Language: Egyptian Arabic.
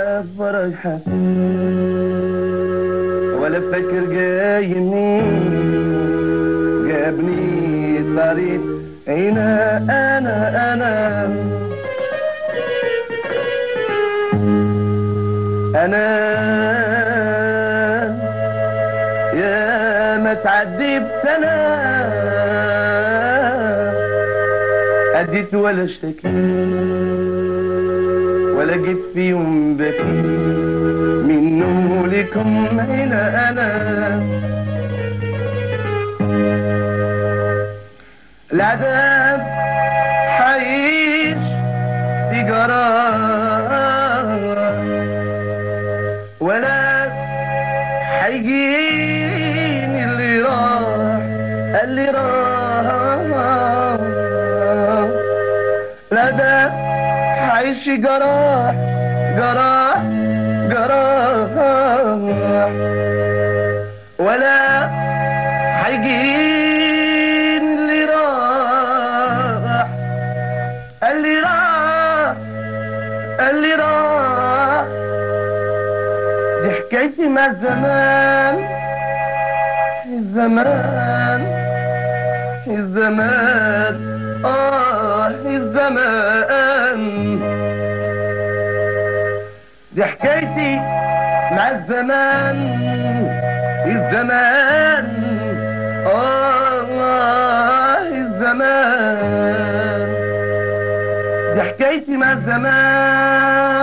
فرحة ولا فاكر جاي منين جابني طريق هنا انا انا انا يا ما تعدي بسنة أديت ولا اشتكيت ولا جيت في يوم بكيت منه لكم هنا أنا العذاب حيش في قرار ولا حيجيني اللي راح اللي راح لا ده حيش جراح جراح جراح ولا حيجيني اللي راح اللي راح اللي راح دي حكايتي مع الزمان الزمان الزمان آه الزمان دي حكايتي مع الزمان الزمان آه الزمان دي حكايتي مع الزمان